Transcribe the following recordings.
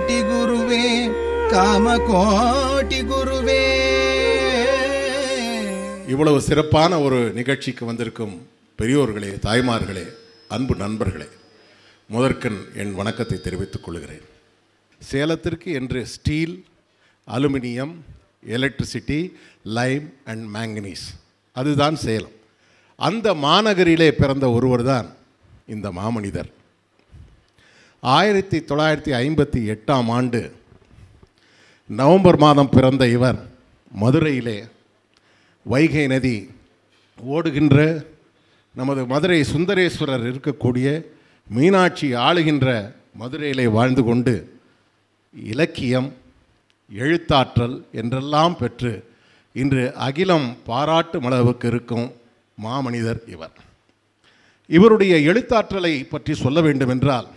கோட்டி குருவே காம கோட்டி குருவே இவ்வளவு சிறப்பான ஒரு நிகழ்ச்சிக்கு வந்திருக்கும் பெரியோர்களே தாய்மார்களே அன்பு நண்பர்களே முதற்கண் என் வணக்கத்தை தெரிவித்துக் கொள்கிறேன் சேலத்திற்கு என்று steel aluminium electricity lime and manganese அதுதான் சேலம் அந்த மாநகரிலே பிறந்த ஒருவர் தான் இந்த மாமனிதர் ஆயிரத்தி தொள்ளாயிரத்தி ஐம்பத்தி எட்டாம் ஆண்டு நவம்பர் மாதம் பிறந்த இவர் மதுரையிலே வைகை நதி ஓடுகின்ற நமது மதுரை சுந்தரேஸ்வரர் இருக்கக்கூடிய மீனாட்சி ஆளுகின்ற மதுரையிலே வாழ்ந்து கொண்டு இலக்கியம் எழுத்தாற்றல் என்றெல்லாம் பெற்று இன்று அகிலம் பாராட்டும் அளவுக்கு இருக்கும் மாமனிதர் இவர் இவருடைய எழுத்தாற்றலை பற்றி சொல்ல வேண்டுமென்றால்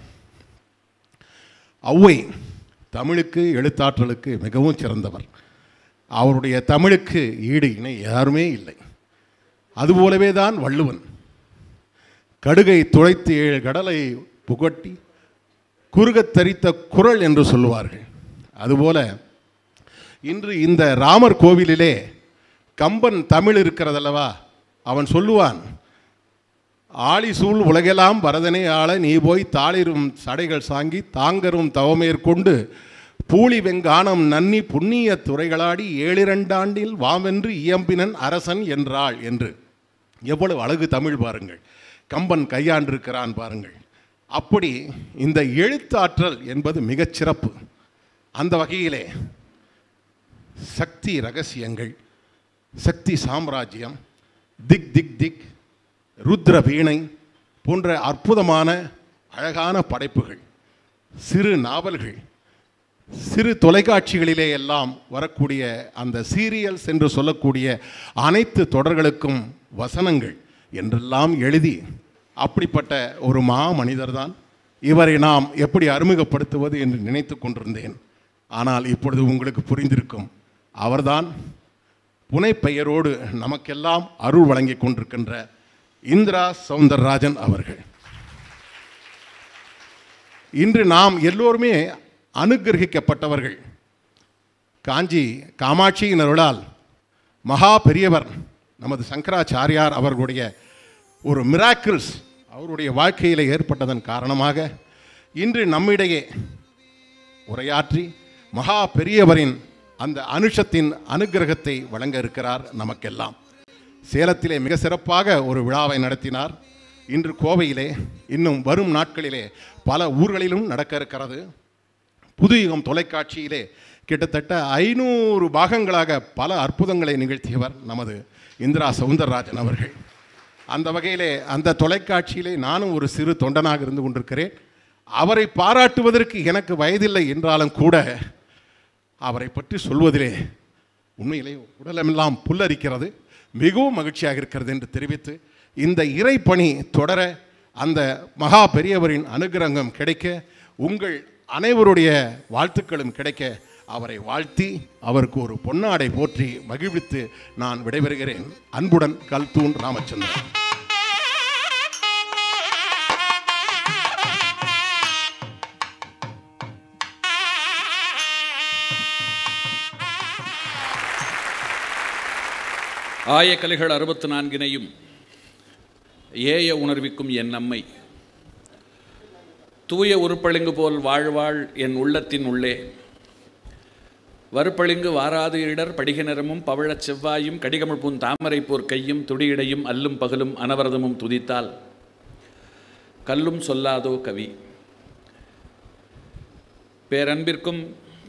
ஔவை தமிழுக்கு எழுத்தாற்றலுக்கு மிகவும் சிறந்தவர் அவருடைய தமிழுக்கு ஈடு இணை யாருமே இல்லை அதுபோலவே தான் வள்ளுவன் கடுகை துளைத்து ஏழு கடலை புகட்டி குறுகத் தரித்த குரல் என்று சொல்லுவார்கள் அதுபோல இன்று இந்த ராமர் கோவிலிலே கம்பன் தமிழ் இருக்கிறதல்லவா அவன் சொல்லுவான் ஆழி சூழ் உலகெல்லாம் பரதனை ஆள நீ போய் தாளிரும் சடைகள் சாங்கி தாங்கரும் தவமேற்கொண்டு பூளி வெங்கானம் நன்னி புண்ணிய துறைகளாடி ஏழிரண்டாண்டில் வாவென்று இயம்பினன் அரசன் என்றாள் என்று எவ்வளவு அழகு தமிழ் பாருங்கள் கம்பன் கையாண்டிருக்கிறான் பாருங்கள் அப்படி இந்த எழுத்தாற்றல் என்பது மிகச் சிறப்பு அந்த வகையிலே சக்தி ரகசியங்கள் சக்தி சாம்ராஜ்யம் திக் திக் திக் ருத்ர வீணை போன்ற அற்புதமான அழகான படைப்புகள் சிறு நாவல்கள் சிறு தொலைக்காட்சிகளிலே எல்லாம் வரக்கூடிய அந்த சீரியல்ஸ் என்று சொல்லக்கூடிய அனைத்து தொடர்களுக்கும் வசனங்கள் என்றெல்லாம் எழுதி அப்படிப்பட்ட ஒரு மா மனிதர்தான் இவரை நாம் எப்படி அறிமுகப்படுத்துவது என்று நினைத்து கொண்டிருந்தேன் ஆனால் இப்பொழுது உங்களுக்கு புரிந்திருக்கும் அவர்தான் புனைப்பெயரோடு நமக்கெல்லாம் அருள் வழங்கி கொண்டிருக்கின்ற இந்திரா சவுந்தரராஜன் அவர்கள் இன்று நாம் எல்லோருமே அனுகிரகிக்கப்பட்டவர்கள் காஞ்சி காமாட்சியின் அருளால் மகா பெரியவர் நமது சங்கராச்சாரியார் அவர்களுடைய ஒரு மிராக்கிள்ஸ் அவருடைய வாழ்க்கையில் ஏற்பட்டதன் காரணமாக இன்று நம்மிடையே உரையாற்றி மகா பெரியவரின் அந்த அனுஷத்தின் அனுகிரகத்தை வழங்க இருக்கிறார் நமக்கெல்லாம் சேலத்திலே மிக சிறப்பாக ஒரு விழாவை நடத்தினார் இன்று கோவையிலே இன்னும் வரும் நாட்களிலே பல ஊர்களிலும் நடக்க இருக்கிறது புதுயுகம் தொலைக்காட்சியிலே கிட்டத்தட்ட ஐநூறு பாகங்களாக பல அற்புதங்களை நிகழ்த்தியவர் நமது இந்திரா சவுந்தரராஜன் அவர்கள் அந்த வகையிலே அந்த தொலைக்காட்சியிலே நானும் ஒரு சிறு தொண்டனாக இருந்து கொண்டிருக்கிறேன் அவரை பாராட்டுவதற்கு எனக்கு வயதில்லை என்றாலும் கூட அவரை பற்றி சொல்வதிலே உண்மையிலே உடலமெல்லாம் புல்லரிக்கிறது மிகவும் மகிழ்ச்சியாக இருக்கிறது என்று தெரிவித்து இந்த இறைப்பணி தொடர அந்த மகா பெரியவரின் அனுகிரகம் கிடைக்க உங்கள் அனைவருடைய வாழ்த்துக்களும் கிடைக்க அவரை வாழ்த்தி அவருக்கு ஒரு பொன்னாடை போற்றி மகிழ்வித்து நான் விடைபெறுகிறேன் அன்புடன் கல்தூன் ராமச்சந்திரன் ஆயக்கலைகள் அறுபத்து நான்கினையும் ஏய உணர்விக்கும் என் நம்மை தூய உருப்பளிங்கு போல் வாழ்வாள் என் உள்ளத்தின் உள்ளே வறுப்பளிங்கு வாராது இடர் படிக நிறமும் பவழச் செவ்வாயும் கடிகமிழ் பூன் தாமரை போர் கையும் துடியிடையும் அல்லும் பகலும் அனவரதமும் துதித்தால் கல்லும் சொல்லாதோ கவி பேரன்பிற்கும்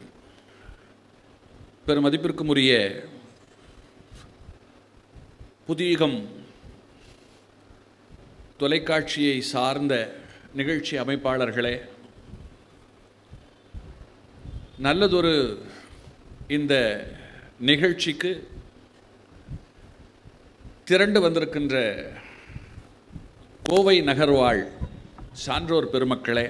பெருமதிப்பிற்கும் உரிய புதியகம் தொலைக்காட்சியை சார்ந்த நிகழ்ச்சி அமைப்பாளர்களே நல்லதொரு இந்த நிகழ்ச்சிக்கு திரண்டு வந்திருக்கின்ற கோவை நகர்வாழ் சான்றோர் பெருமக்களே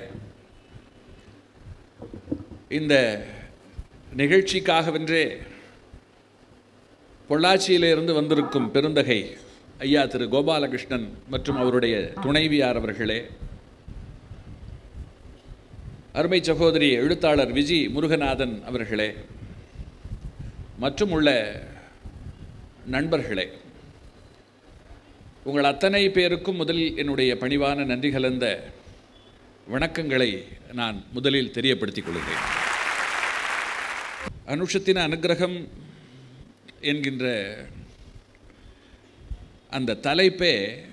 இந்த நிகழ்ச்சிக்காகவென்றே பொள்ளாச்சியிலிருந்து வந்திருக்கும் பெருந்தகை ஐயா திரு கோபாலகிருஷ்ணன் மற்றும் அவருடைய துணைவியார் அவர்களே அருமை சகோதரி எழுத்தாளர் விஜி முருகநாதன் அவர்களே மற்றும் உள்ள நண்பர்களே உங்கள் அத்தனை பேருக்கும் முதலில் என்னுடைய பணிவான நன்றி கலந்த வணக்கங்களை நான் முதலில் தெரியப்படுத்திக் கொள்கிறேன் அனுஷத்தின அனுக்கிரகம் என்கின்ற அந்த தலைப்பே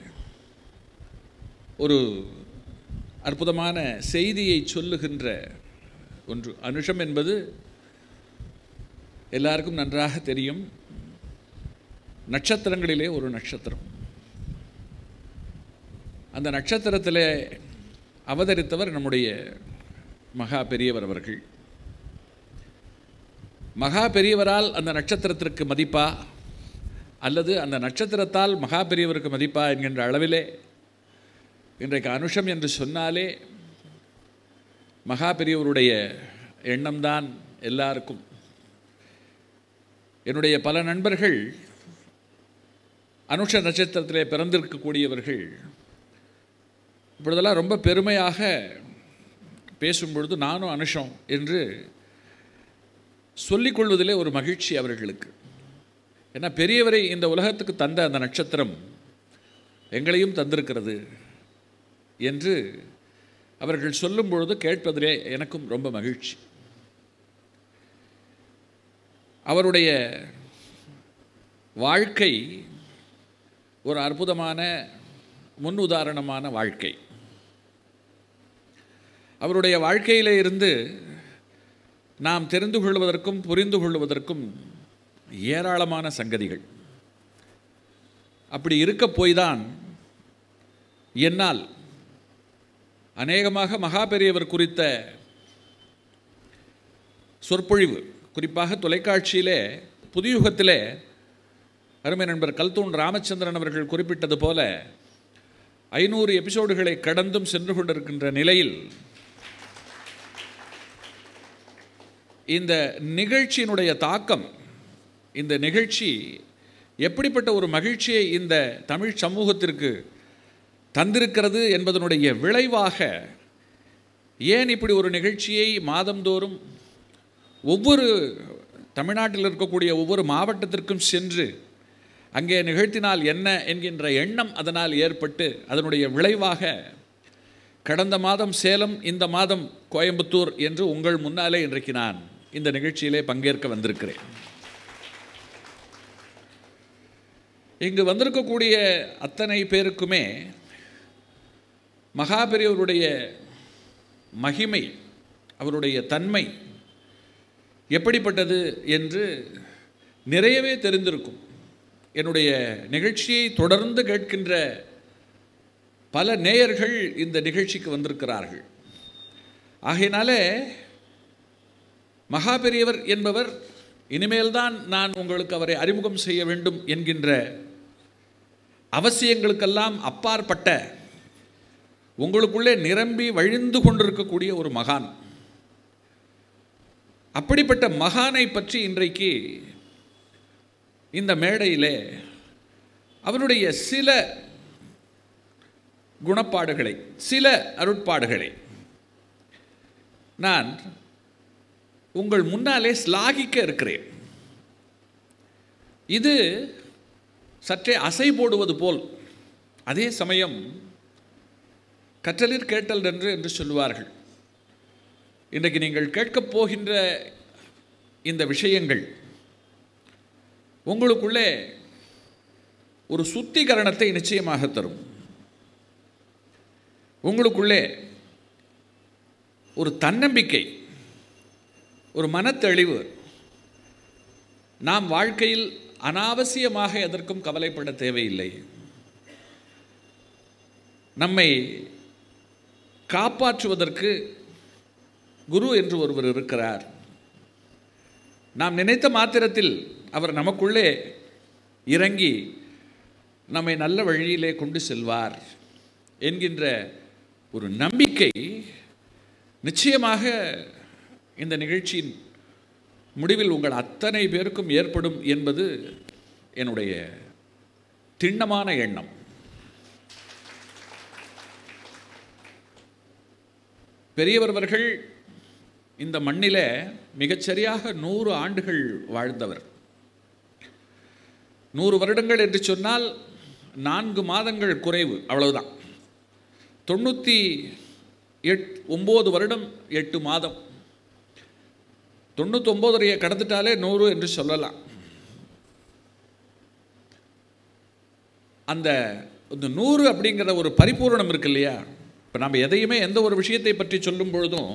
ஒரு அற்புதமான செய்தியை சொல்லுகின்ற ஒன்று அனுஷம் என்பது எல்லாருக்கும் நன்றாக தெரியும் நட்சத்திரங்களிலே ஒரு நட்சத்திரம் அந்த நட்சத்திரத்திலே அவதரித்தவர் நம்முடைய மகா பெரியவர் அவர்கள் மகா பெரியவரால் அந்த நட்சத்திரத்திற்கு மதிப்பா அல்லது அந்த நட்சத்திரத்தால் மகா பெரியவருக்கு மதிப்பா என்கின்ற அளவிலே இன்றைக்கு அனுஷம் என்று சொன்னாலே மகா பெரியவருடைய எண்ணம்தான் எல்லாருக்கும் என்னுடைய பல நண்பர்கள் அனுஷ நட்சத்திரத்திலே பிறந்திருக்கக்கூடியவர்கள் இப்பொழுதெல்லாம் ரொம்ப பெருமையாக பேசும் பொழுது நானும் அனுஷம் என்று சொல்லிக்கொள்வதிலே ஒரு மகிழ்ச்சி அவர்களுக்கு ஏன்னா பெரியவரை இந்த உலகத்துக்கு தந்த அந்த நட்சத்திரம் எங்களையும் தந்திருக்கிறது என்று அவர்கள் சொல்லும் பொழுது கேட்பதிலே எனக்கும் ரொம்ப மகிழ்ச்சி அவருடைய வாழ்க்கை ஒரு அற்புதமான முன் உதாரணமான வாழ்க்கை அவருடைய வாழ்க்கையிலே இருந்து நாம் தெரிந்து கொள்வதற்கும் புரிந்து கொள்வதற்கும் ஏராளமான சங்கதிகள் அப்படி இருக்க போய்தான் என்னால் அநேகமாக மகா பெரியவர் குறித்த சொற்பொழிவு குறிப்பாக தொலைக்காட்சியிலே புதியுகத்திலே அருமை நண்பர் கல்தூன் ராமச்சந்திரன் அவர்கள் குறிப்பிட்டது போல ஐநூறு எபிசோடுகளை கடந்தும் சென்று கொண்டிருக்கின்ற நிலையில் இந்த நிகழ்ச்சியினுடைய தாக்கம் இந்த நிகழ்ச்சி எப்படிப்பட்ட ஒரு மகிழ்ச்சியை இந்த தமிழ் சமூகத்திற்கு தந்திருக்கிறது என்பதனுடைய விளைவாக ஏன் இப்படி ஒரு நிகழ்ச்சியை மாதந்தோறும் ஒவ்வொரு தமிழ்நாட்டில் இருக்கக்கூடிய ஒவ்வொரு மாவட்டத்திற்கும் சென்று அங்கே நிகழ்த்தினால் என்ன என்கின்ற எண்ணம் அதனால் ஏற்பட்டு அதனுடைய விளைவாக கடந்த மாதம் சேலம் இந்த மாதம் கோயம்புத்தூர் என்று உங்கள் முன்னாலே இன்றைக்கு நான் இந்த நிகழ்ச்சியிலே பங்கேற்க வந்திருக்கிறேன் இங்கு வந்திருக்கக்கூடிய அத்தனை பேருக்குமே மகாபெரியவருடைய மகிமை அவருடைய தன்மை எப்படிப்பட்டது என்று நிறையவே தெரிந்திருக்கும் என்னுடைய நிகழ்ச்சியை தொடர்ந்து கேட்கின்ற பல நேயர்கள் இந்த நிகழ்ச்சிக்கு வந்திருக்கிறார்கள் ஆகையினாலே மகாபெரியவர் என்பவர் இனிமேல்தான் நான் உங்களுக்கு அவரை அறிமுகம் செய்ய வேண்டும் என்கின்ற அவசியங்களுக்கெல்லாம் அப்பாற்பட்ட உங்களுக்குள்ளே நிரம்பி வழிந்து கொண்டிருக்கக்கூடிய ஒரு மகான் அப்படிப்பட்ட மகானை பற்றி இன்றைக்கு இந்த மேடையிலே அவருடைய சில குணப்பாடுகளை சில அருட்பாடுகளை நான் உங்கள் முன்னாலே ஸ்லாகிக்க இருக்கிறேன் இது சற்றே அசை போடுவது போல் அதே சமயம் கற்றலிற் கேட்டல் என்று என்று சொல்லுவார்கள் இன்றைக்கு நீங்கள் கேட்கப் போகின்ற இந்த விஷயங்கள் உங்களுக்குள்ளே ஒரு சுத்திகரணத்தை நிச்சயமாக தரும் உங்களுக்குள்ளே ஒரு தன்னம்பிக்கை ஒரு மனத்தெளிவு நாம் வாழ்க்கையில் அனாவசியமாக எதற்கும் கவலைப்பட தேவையில்லை நம்மை காப்பாற்றுவதற்கு குரு என்று ஒருவர் இருக்கிறார் நாம் நினைத்த மாத்திரத்தில் அவர் நமக்குள்ளே இறங்கி நம்மை நல்ல வழியிலே கொண்டு செல்வார் என்கின்ற ஒரு நம்பிக்கை நிச்சயமாக இந்த நிகழ்ச்சியின் முடிவில் உங்கள் அத்தனை பேருக்கும் ஏற்படும் என்பது என்னுடைய திண்ணமான எண்ணம் பெரியவர் அவர்கள் இந்த மண்ணிலே மிகச்சரியாக நூறு ஆண்டுகள் வாழ்ந்தவர் நூறு வருடங்கள் என்று சொன்னால் நான்கு மாதங்கள் குறைவு அவ்வளவுதான் தொண்ணூற்றி எட் ஒம்பது வருடம் எட்டு மாதம் தொண்ணூத்தொம்போதரையை கடந்துட்டாலே நூறு என்று சொல்லலாம் அந்த இந்த நூறு அப்படிங்கிற ஒரு பரிபூரணம் இருக்கு இல்லையா இப்போ நம்ம எதையுமே எந்த ஒரு விஷயத்தை பற்றி சொல்லும் பொழுதும்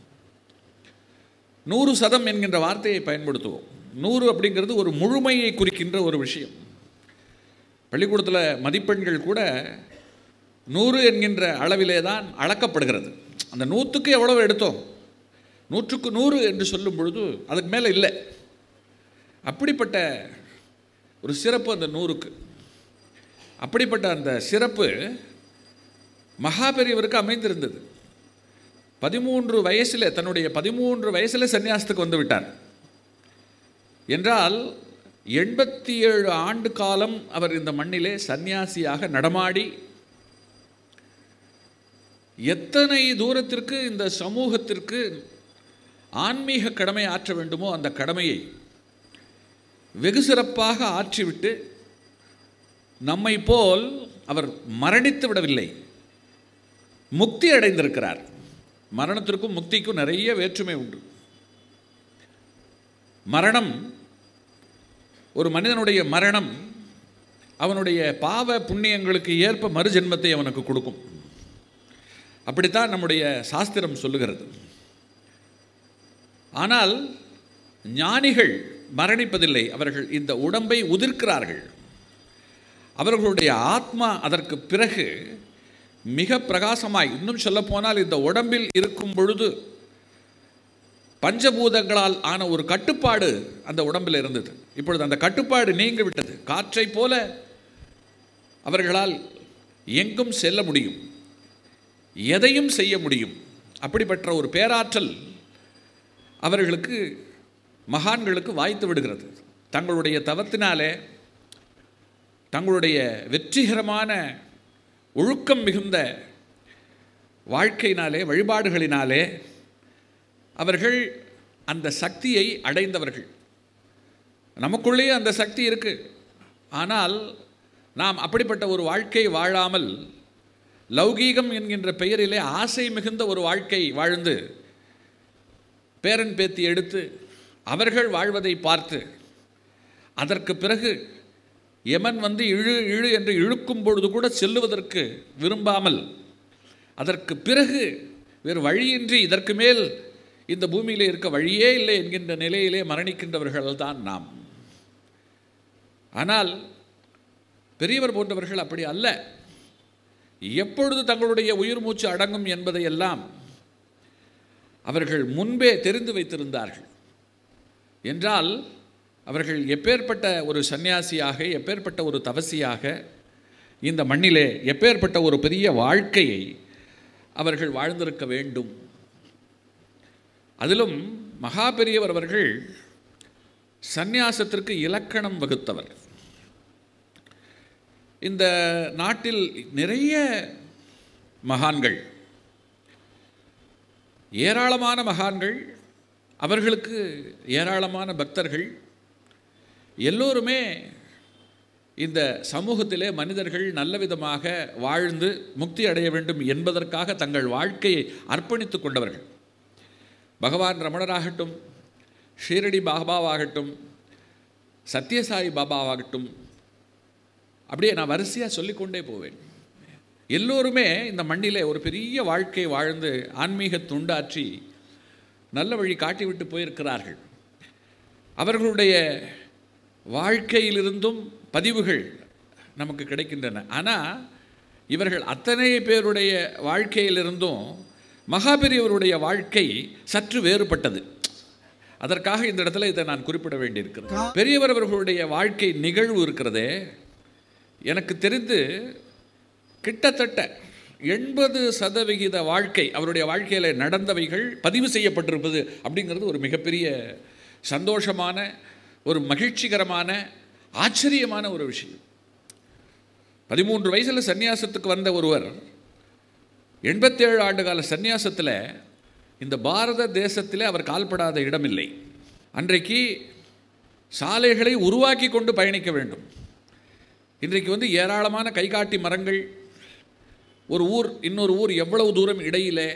நூறு சதம் என்கின்ற வார்த்தையை பயன்படுத்துவோம் நூறு அப்படிங்கிறது ஒரு முழுமையை குறிக்கின்ற ஒரு விஷயம் பள்ளிக்கூடத்தில் மதிப்பெண்கள் கூட நூறு என்கின்ற அளவிலே தான் அளக்கப்படுகிறது அந்த நூற்றுக்கு எவ்வளவு எடுத்தோம் நூற்றுக்கு நூறு என்று சொல்லும் பொழுது அதுக்கு மேலே இல்லை அப்படிப்பட்ட ஒரு சிறப்பு அந்த நூறுக்கு அப்படிப்பட்ட அந்த சிறப்பு மகாபெரியவருக்கு அமைந்திருந்தது பதிமூன்று வயசில் தன்னுடைய பதிமூன்று வயசில் சன்னியாசத்துக்கு வந்து விட்டார் என்றால் எண்பத்தி ஏழு ஆண்டு காலம் அவர் இந்த மண்ணிலே சந்நியாசியாக நடமாடி எத்தனை தூரத்திற்கு இந்த சமூகத்திற்கு ஆன்மீக கடமை ஆற்ற வேண்டுமோ அந்த கடமையை வெகு சிறப்பாக ஆற்றிவிட்டு நம்மை போல் அவர் மரணித்து விடவில்லை முக்தி அடைந்திருக்கிறார் மரணத்திற்கும் முக்திக்கும் நிறைய வேற்றுமை உண்டு மரணம் ஒரு மனிதனுடைய மரணம் அவனுடைய பாவ புண்ணியங்களுக்கு ஏற்ப மறுஜென்மத்தை அவனுக்கு கொடுக்கும் அப்படித்தான் நம்முடைய சாஸ்திரம் சொல்லுகிறது ஆனால் ஞானிகள் மரணிப்பதில்லை அவர்கள் இந்த உடம்பை உதிர்க்கிறார்கள் அவர்களுடைய ஆத்மா அதற்கு பிறகு மிக பிரகாசமாய் இன்னும் சொல்லப்போனால் இந்த உடம்பில் இருக்கும் பொழுது பஞ்சபூதங்களால் ஆன ஒரு கட்டுப்பாடு அந்த உடம்பில் இருந்தது இப்பொழுது அந்த கட்டுப்பாடு நீங்கி விட்டது காற்றை போல அவர்களால் எங்கும் செல்ல முடியும் எதையும் செய்ய முடியும் அப்படிப்பட்ட ஒரு பேராற்றல் அவர்களுக்கு மகான்களுக்கு வாய்த்து விடுகிறது தங்களுடைய தவத்தினாலே தங்களுடைய வெற்றிகரமான ஒழுக்கம் மிகுந்த வாழ்க்கையினாலே வழிபாடுகளினாலே அவர்கள் அந்த சக்தியை அடைந்தவர்கள் நமக்குள்ளேயே அந்த சக்தி இருக்கு ஆனால் நாம் அப்படிப்பட்ட ஒரு வாழ்க்கை வாழாமல் லௌகீகம் என்கின்ற பெயரிலே ஆசை மிகுந்த ஒரு வாழ்க்கை வாழ்ந்து பேரன் பேத்தி எடுத்து அவர்கள் வாழ்வதை பார்த்து அதற்கு பிறகு யமன் வந்து இழு இழு என்று இழுக்கும் பொழுது கூட செல்லுவதற்கு விரும்பாமல் அதற்கு பிறகு வேறு வழியின்றி இதற்கு மேல் இந்த பூமியிலே இருக்க வழியே இல்லை என்கின்ற நிலையிலே மரணிக்கின்றவர்கள் தான் நாம் ஆனால் பெரியவர் போன்றவர்கள் அப்படி அல்ல எப்பொழுது தங்களுடைய உயிர் மூச்சு அடங்கும் என்பதையெல்லாம் அவர்கள் முன்பே தெரிந்து வைத்திருந்தார்கள் என்றால் அவர்கள் எப்பேற்பட்ட ஒரு சந்நியாசியாக எப்பேற்பட்ட ஒரு தவசியாக இந்த மண்ணிலே எப்பேற்பட்ட ஒரு பெரிய வாழ்க்கையை அவர்கள் வாழ்ந்திருக்க வேண்டும் அதிலும் மகா பெரியவர் அவர்கள் சந்நியாசத்திற்கு இலக்கணம் வகுத்தவர் இந்த நாட்டில் நிறைய மகான்கள் ஏராளமான மகான்கள் அவர்களுக்கு ஏராளமான பக்தர்கள் எல்லோருமே இந்த சமூகத்திலே மனிதர்கள் நல்ல விதமாக வாழ்ந்து முக்தி அடைய வேண்டும் என்பதற்காக தங்கள் வாழ்க்கையை அர்ப்பணித்து கொண்டவர்கள் பகவான் ரமணராகட்டும் ஷீரடி பாபாவாகட்டும் சத்யசாயி பாபாவாகட்டும் அப்படியே நான் வரிசையாக சொல்லிக்கொண்டே போவேன் எல்லோருமே இந்த மண்ணிலே ஒரு பெரிய வாழ்க்கை வாழ்ந்து ஆன்மீக துண்டாற்றி நல்ல வழி காட்டிவிட்டு போயிருக்கிறார்கள் அவர்களுடைய வாழ்க்கையிலிருந்தும் பதிவுகள் நமக்கு கிடைக்கின்றன ஆனால் இவர்கள் அத்தனை பேருடைய வாழ்க்கையிலிருந்தும் மகாபெரியவருடைய வாழ்க்கை சற்று வேறுபட்டது அதற்காக இந்த இடத்துல இதை நான் குறிப்பிட வேண்டியிருக்கிறேன் பெரியவர் அவர்களுடைய வாழ்க்கை நிகழ்வு இருக்கிறதே எனக்கு தெரிந்து கிட்டத்தட்ட எண்பது சதவிகித வாழ்க்கை அவருடைய வாழ்க்கையில் நடந்தவைகள் பதிவு செய்யப்பட்டிருப்பது அப்படிங்கிறது ஒரு மிகப்பெரிய சந்தோஷமான ஒரு மகிழ்ச்சிகரமான ஆச்சரியமான ஒரு விஷயம் பதிமூன்று வயசில் சந்நியாசத்துக்கு வந்த ஒருவர் எண்பத்தேழு ஆண்டுகால சந்நியாசத்தில் இந்த பாரத தேசத்தில் அவர் கால்படாத இடமில்லை அன்றைக்கு சாலைகளை உருவாக்கி கொண்டு பயணிக்க வேண்டும் இன்றைக்கு வந்து ஏராளமான கைகாட்டி மரங்கள் ஒரு ஊர் இன்னொரு ஊர் எவ்வளவு தூரம் இடையிலே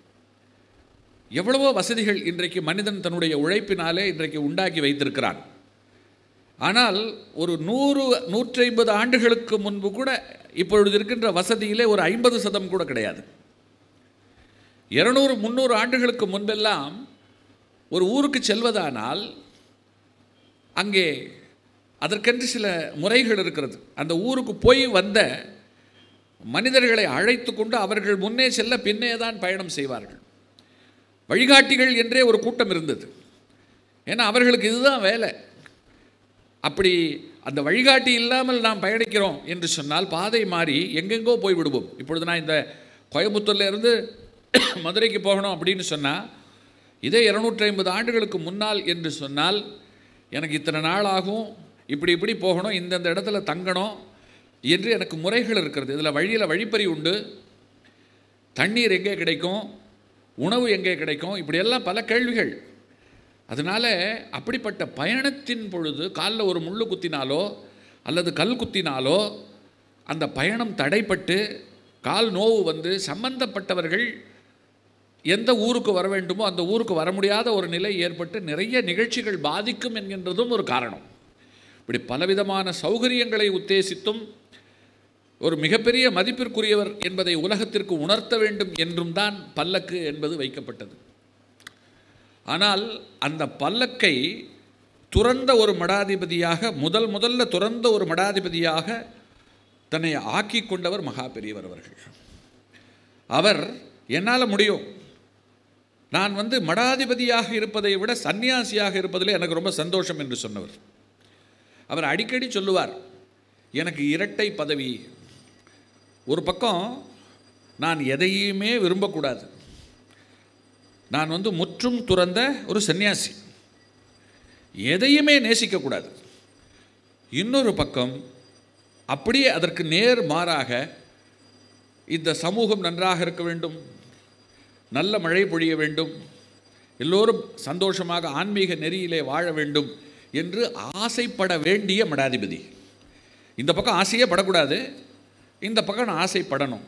எவ்வளவோ வசதிகள் இன்றைக்கு மனிதன் தன்னுடைய உழைப்பினாலே இன்றைக்கு உண்டாக்கி வைத்திருக்கிறான் ஆனால் ஒரு நூறு நூற்றி ஐம்பது ஆண்டுகளுக்கு முன்பு கூட இப்பொழுது இருக்கின்ற வசதியிலே ஒரு ஐம்பது சதம் கூட கிடையாது இருநூறு முந்நூறு ஆண்டுகளுக்கு முன்பெல்லாம் ஒரு ஊருக்கு செல்வதானால் அங்கே அதற்கென்று சில முறைகள் இருக்கிறது அந்த ஊருக்கு போய் வந்த மனிதர்களை அழைத்து கொண்டு அவர்கள் முன்னே செல்ல பின்னே தான் பயணம் செய்வார்கள் வழிகாட்டிகள் என்றே ஒரு கூட்டம் இருந்தது ஏன்னா அவர்களுக்கு இதுதான் வேலை அப்படி அந்த வழிகாட்டி இல்லாமல் நாம் பயணிக்கிறோம் என்று சொன்னால் பாதை மாறி எங்கெங்கோ போய் விடுவோம் இப்பொழுது நான் இந்த கோயம்புத்தூர்ல இருந்து மதுரைக்கு போகணும் அப்படின்னு சொன்னால் இதே இருநூற்றி ஐம்பது ஆண்டுகளுக்கு முன்னால் என்று சொன்னால் எனக்கு இத்தனை நாள் ஆகும் இப்படி இப்படி போகணும் இந்தந்த இடத்துல தங்கணும் என்று எனக்கு முறைகள் இருக்கிறது இதில் வழியில் வழிப்பறி உண்டு தண்ணீர் எங்கே கிடைக்கும் உணவு எங்கே கிடைக்கும் இப்படியெல்லாம் பல கேள்விகள் அதனால் அப்படிப்பட்ட பயணத்தின் பொழுது காலில் ஒரு முள்ளு குத்தினாலோ அல்லது கல் குத்தினாலோ அந்த பயணம் தடைப்பட்டு கால் நோவு வந்து சம்பந்தப்பட்டவர்கள் எந்த ஊருக்கு வர வேண்டுமோ அந்த ஊருக்கு வர முடியாத ஒரு நிலை ஏற்பட்டு நிறைய நிகழ்ச்சிகள் பாதிக்கும் என்கின்றதும் ஒரு காரணம் இப்படி பலவிதமான சௌகரியங்களை உத்தேசித்தும் ஒரு மிகப்பெரிய மதிப்பிற்குரியவர் என்பதை உலகத்திற்கு உணர்த்த வேண்டும் என்றும் தான் பல்லக்கு என்பது வைக்கப்பட்டது ஆனால் அந்த பல்லக்கை துறந்த ஒரு மடாதிபதியாக முதல் முதல்ல துறந்த ஒரு மடாதிபதியாக தன்னை ஆக்கி கொண்டவர் மகா பெரியவர் அவர்கள் அவர் என்னால் முடியும் நான் வந்து மடாதிபதியாக இருப்பதை விட சன்னியாசியாக இருப்பதில் எனக்கு ரொம்ப சந்தோஷம் என்று சொன்னவர் அவர் அடிக்கடி சொல்லுவார் எனக்கு இரட்டை பதவி ஒரு பக்கம் நான் எதையுமே விரும்பக்கூடாது நான் வந்து முற்றும் துறந்த ஒரு சன்னியாசி எதையுமே நேசிக்கக்கூடாது இன்னொரு பக்கம் அப்படியே அதற்கு நேர் மாறாக இந்த சமூகம் நன்றாக இருக்க வேண்டும் நல்ல மழை பொழிய வேண்டும் எல்லோரும் சந்தோஷமாக ஆன்மீக நெறியிலே வாழ வேண்டும் என்று ஆசைப்பட வேண்டிய மடாதிபதி இந்த பக்கம் ஆசையே படக்கூடாது இந்த பக்கம் நான் ஆசைப்படணும்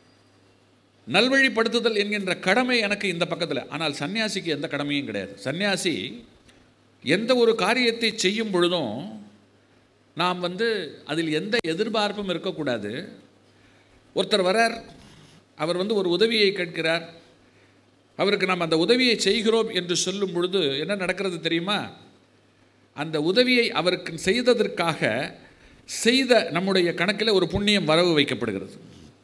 நல்வழிப்படுத்துதல் என்கின்ற கடமை எனக்கு இந்த பக்கத்தில் ஆனால் சன்னியாசிக்கு எந்த கடமையும் கிடையாது சன்னியாசி எந்த ஒரு காரியத்தை செய்யும் பொழுதும் நாம் வந்து அதில் எந்த எதிர்பார்ப்பும் இருக்கக்கூடாது ஒருத்தர் வரார் அவர் வந்து ஒரு உதவியை கேட்கிறார் அவருக்கு நாம் அந்த உதவியை செய்கிறோம் என்று சொல்லும் பொழுது என்ன நடக்கிறது தெரியுமா அந்த உதவியை அவருக்கு செய்ததற்காக செய்த நம்முடைய கணக்கில் ஒரு புண்ணியம் வரவு வைக்கப்படுகிறது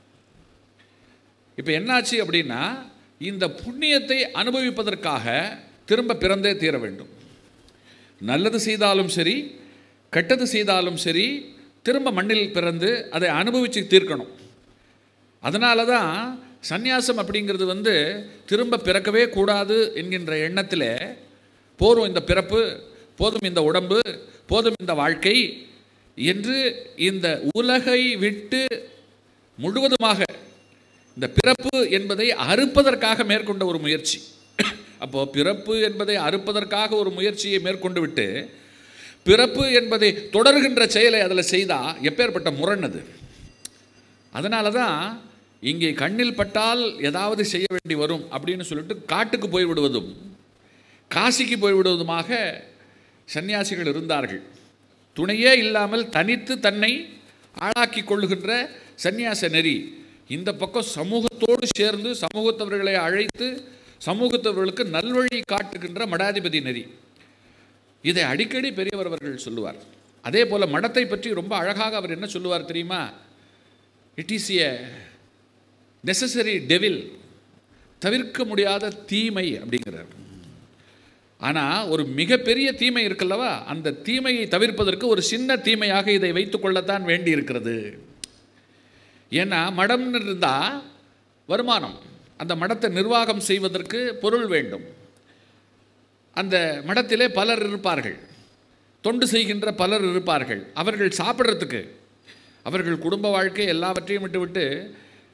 இப்போ என்னாச்சு அப்படின்னா இந்த புண்ணியத்தை அனுபவிப்பதற்காக திரும்ப பிறந்தே தீர வேண்டும் நல்லது செய்தாலும் சரி கெட்டது செய்தாலும் சரி திரும்ப மண்ணில் பிறந்து அதை அனுபவித்து தீர்க்கணும் அதனால தான் சந்நியாசம் அப்படிங்கிறது வந்து திரும்ப பிறக்கவே கூடாது என்கின்ற எண்ணத்தில் போதும் இந்த பிறப்பு போதும் இந்த உடம்பு போதும் இந்த வாழ்க்கை என்று இந்த உலகை விட்டு முழுவதுமாக இந்த பிறப்பு என்பதை அறுப்பதற்காக மேற்கொண்ட ஒரு முயற்சி அப்போ பிறப்பு என்பதை அறுப்பதற்காக ஒரு முயற்சியை மேற்கொண்டு விட்டு பிறப்பு என்பதை தொடர்கின்ற செயலை அதில் செய்தால் எப்பேற்பட்ட முரண் அது அதனால தான் இங்கே கண்ணில் பட்டால் ஏதாவது செய்ய வேண்டி வரும் அப்படின்னு சொல்லிட்டு காட்டுக்கு போய் விடுவதும் காசிக்கு போய் விடுவதுமாக சன்னியாசிகள் இருந்தார்கள் துணையே இல்லாமல் தனித்து தன்னை ஆளாக்கி கொள்ளுகின்ற சந்நியாச நெறி இந்த பக்கம் சமூகத்தோடு சேர்ந்து சமூகத்தவர்களை அழைத்து சமூகத்தவர்களுக்கு நல்வழி காட்டுகின்ற மடாதிபதி நெறி இதை அடிக்கடி பெரியவர் அவர்கள் சொல்லுவார் அதே போல் மடத்தை பற்றி ரொம்ப அழகாக அவர் என்ன சொல்லுவார் தெரியுமா it is a necessary devil தவிர்க்க முடியாத தீமை அப்படிங்கிறார் ஆனால் ஒரு மிகப்பெரிய தீமை இருக்குல்லவா அந்த தீமையை தவிர்ப்பதற்கு ஒரு சின்ன தீமையாக இதை வைத்துக்கொள்ளத்தான் வேண்டி இருக்கிறது ஏன்னா மடம்னு இருந்தால் வருமானம் அந்த மடத்தை நிர்வாகம் செய்வதற்கு பொருள் வேண்டும் அந்த மடத்திலே பலர் இருப்பார்கள் தொண்டு செய்கின்ற பலர் இருப்பார்கள் அவர்கள் சாப்பிட்றதுக்கு அவர்கள் குடும்ப வாழ்க்கை எல்லாவற்றையும் விட்டுவிட்டு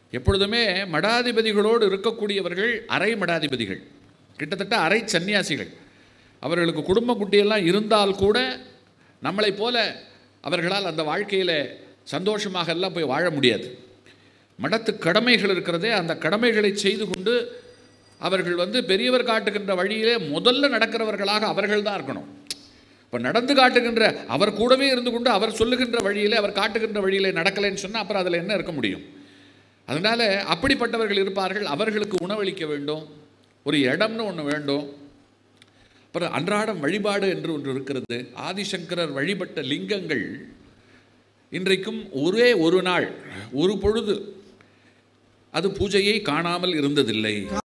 எப்பொழுதுமே மடாதிபதிகளோடு இருக்கக்கூடியவர்கள் அரை மடாதிபதிகள் கிட்டத்தட்ட அரை சன்னியாசிகள் அவர்களுக்கு குடும்ப குட்டியெல்லாம் இருந்தால் கூட நம்மளைப் போல அவர்களால் அந்த வாழ்க்கையில் சந்தோஷமாக எல்லாம் போய் வாழ முடியாது மடத்து கடமைகள் இருக்கிறதே அந்த கடமைகளை செய்து கொண்டு அவர்கள் வந்து பெரியவர் காட்டுகின்ற வழியிலே முதல்ல நடக்கிறவர்களாக அவர்கள் தான் இருக்கணும் இப்போ நடந்து காட்டுகின்ற அவர் கூடவே இருந்து கொண்டு அவர் சொல்லுகின்ற வழியிலே அவர் காட்டுகின்ற வழியிலே நடக்கலைன்னு சொன்னால் அப்புறம் அதில் என்ன இருக்க முடியும் அதனால் அப்படிப்பட்டவர்கள் இருப்பார்கள் அவர்களுக்கு உணவளிக்க வேண்டும் ஒரு இடம்னு ஒன்று வேண்டும் அப்புறம் அன்றாடம் வழிபாடு என்று ஒன்று இருக்கிறது ஆதிசங்கரர் வழிபட்ட லிங்கங்கள் இன்றைக்கும் ஒரே ஒரு நாள் ஒரு பொழுது அது பூஜையை காணாமல் இருந்ததில்லை